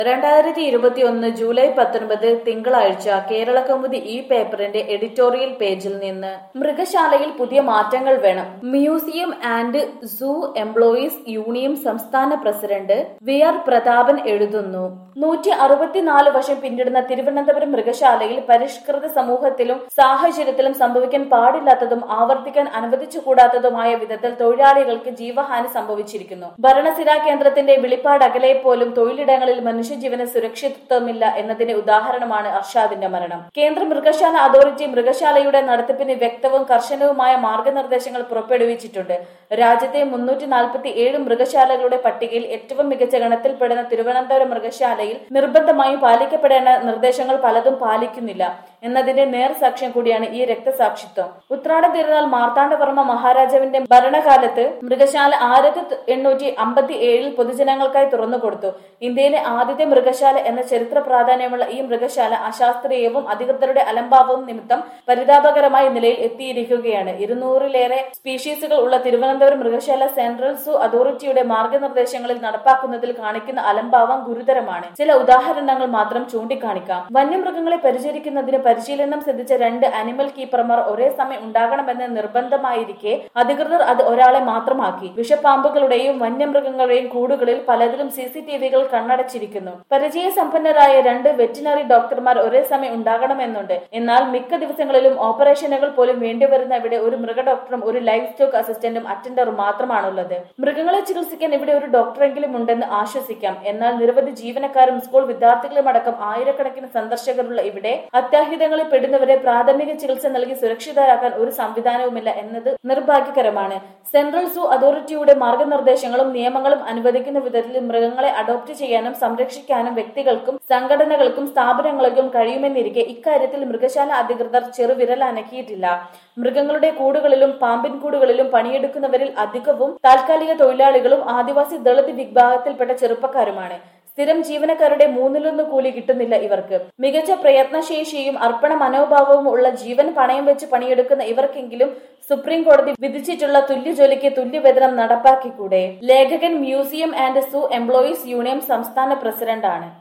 രണ്ടായിരത്തി ഇരുപത്തിയൊന്ന് ജൂലൈ പത്തൊൻപത് തിങ്കളാഴ്ച കേരള കൗമുദി ഈ പേപ്പറിന്റെ എഡിറ്റോറിയൽ പേജിൽ നിന്ന് മൃഗശാലയിൽ പുതിയ മാറ്റങ്ങൾ വേണം museum and zoo employees union സംസ്ഥാന പ്രസിഡന്റ് വി ആർ പ്രതാപൻ എഴുതുന്നു നൂറ്റി അറുപത്തിനാല് വർഷം പിന്നിടുന്ന തിരുവനന്തപുരം മൃഗശാലയിൽ പരിഷ്കൃത സമൂഹത്തിലും സാഹചര്യത്തിലും സംഭവിക്കാൻ പാടില്ലാത്തതും ആവർത്തിക്കാൻ അനുവദിച്ചുകൂടാത്തതുമായ വിധത്തിൽ തൊഴിലാളികൾക്ക് ജീവഹാനി സംഭവിച്ചിരിക്കുന്നു ഭരണസിരാ കേന്ദ്രത്തിന്റെ വിളിപ്പാട് അകലെ പോലും തൊഴിലിടങ്ങളിൽ മനുഷ്യജീവന് സുരക്ഷിതത്വമില്ല എന്നതിന്റെ ഉദാഹരണമാണ് അർഷാദിന്റെ മരണം കേന്ദ്ര മൃഗശാല അതോറിറ്റി മൃഗശാലയുടെ നടത്തിപ്പിന് വ്യക്തവും കർശനവുമായ മാർഗനിർദ്ദേശങ്ങൾ പുറപ്പെടുവിച്ചിട്ടുണ്ട് രാജ്യത്തെ മുന്നൂറ്റി നാൽപ്പത്തി ഏഴ് മൃഗശാലകളുടെ പട്ടികയിൽ ഏറ്റവും മികച്ച ഗണത്തിൽപ്പെടുന്ന തിരുവനന്തപുരം മൃഗശാലയിൽ നിർബന്ധമായും പാലിക്കപ്പെടേണ്ട നിർദ്ദേശങ്ങൾ പലതും പാലിക്കുന്നില്ല എന്നതിന്റെ നേർസാക്ഷ്യം കൂടിയാണ് ഈ രക്തസാക്ഷിത്വം ഉത്രാട തിരുനാൾ മാർത്താണ്ഡവർമ്മ മഹാരാജാവിന്റെ ഭരണകാലത്ത് മൃഗശാല ആയിരത്തി എണ്ണൂറ്റി അമ്പത്തി ഏഴിൽ പൊതുജനങ്ങൾക്കായി തുറന്നുകൊടുത്തു ഇന്ത്യയിലെ ആദ്യത്തെ മൃഗശാല എന്ന ചരിത്ര പ്രാധാന്യമുള്ള ഈ മൃഗശാല അശാസ്ത്രീയവും അധികൃതരുടെ അലംഭാവവും നിമിത്തം പരിതാപകരമായ നിലയിൽ എത്തിയിരിക്കുകയാണ് ഇരുന്നൂറിലേറെ സ്പീഷീസുകൾ ഉള്ള തിരുവനന്തപുരം മൃഗശാല സെൻട്രൽ സൂ അതോറിറ്റിയുടെ മാർഗനിർദ്ദേശങ്ങളിൽ നടപ്പാക്കുന്നതിൽ കാണിക്കുന്ന അലംഭാവം ഗുരുതരമാണ് ചില ഉദാഹരണങ്ങൾ മാത്രം ചൂണ്ടിക്കാണിക്കാം വന്യമൃഗങ്ങളെ പരിചരിക്കുന്നതിന് പരിശീലനം സിദ്ധിച്ച രണ്ട് അനിമൽ കീപ്പർമാർ ഒരേ സമയം ഉണ്ടാകണമെന്ന് നിർബന്ധമായിരിക്കെ അധികൃതർ അത് ഒരാളെ മാത്രമാക്കി വിഷപ്പാമ്പുകളുടെയും വന്യമൃഗങ്ങളുടെയും കൂടുകളിൽ പലതിലും സി സി ടി വികൾ കണ്ണടച്ചിരിക്കുന്നു പരിചയസമ്പന്നരായ രണ്ട് വെറ്റിനറി ഡോക്ടർമാർ ഒരേ സമയം ഉണ്ടാകണമെന്നുണ്ട് എന്നാൽ മിക്ക ദിവസങ്ങളിലും ഓപ്പറേഷനുകൾ പോലും വേണ്ടിവരുന്ന ഇവിടെ ഒരു മൃഗ ഡോക്ടറും ഒരു ലൈഫ് സ്റ്റോക്ക് അസിസ്റ്റന്റും അറ്റൻഡറും മാത്രമാണുള്ളത് മൃഗങ്ങളെ ചികിത്സിക്കാൻ ഇവിടെ ഒരു ഡോക്ടറെങ്കിലും ഉണ്ടെന്ന് ആശ്വസിക്കാം എന്നാൽ നിരവധി ജീവനക്കാരും സ്കൂൾ വിദ്യാർത്ഥികളും അടക്കം ആയിരക്കണക്കിന് സന്ദർശകരുള്ള ഇവിടെ അത്യാഹിതങ്ങളിൽ പെടുന്നവരെ പ്രാഥമിക ചികിത്സ നൽകി സുരക്ഷിതരാക്കാൻ ഒരു സംവിധാനവുമില്ല എന്നത് നിർഭാഗ്യകരമാണ് സെൻട്രൽ സൂ അതോറിറ്റിയുടെ മാർഗനിർദ്ദേശങ്ങളും നിയമങ്ങളും അനുവദിക്കുന്ന വിധത്തിൽ മൃഗങ്ങളെ അഡോപ്റ്റ് ചെയ്യാനും സംരക്ഷിക്കാനും വ്യക്തികൾക്കും സംഘടനകൾക്കും സ്ഥാപനങ്ങൾക്കും കഴിയുമെന്നിരിക്കെ ഇക്കാര്യത്തിൽ മൃഗശാല അധികൃതർ ചെറുവിരൽ അനക്കിയിട്ടില്ല മൃഗങ്ങളുടെ കൂടുകളിലും പാമ്പിൻ കൂടുകളിലും പണിയെടുക്കുന്നവരിൽ അധികവും താൽക്കാലിക തൊഴിലാളികളും ആദിവാസി ദളിത് വിഭാഗത്തിൽപ്പെട്ട ചെറുപ്പക്കാരുമാണ് സ്ഥിരം ജീവനക്കാരുടെ മൂന്നിലൊന്ന് കൂലി കിട്ടുന്നില്ല ഇവർക്ക് മികച്ച പ്രയത്നശേഷിയും അർപ്പണ മനോഭാവവും ഉള്ള ജീവൻ പണയം വെച്ച് പണിയെടുക്കുന്ന ഇവർക്കെങ്കിലും സുപ്രീം കോടതി വിധിച്ചിട്ടുള്ള തുല്യജോലിക്ക് തുല്യവേതനം നടപ്പാക്കിക്കൂടെ ലേഖകൻ museum and zoo employees union സംസ്ഥാന പ്രസിഡന്റാണ്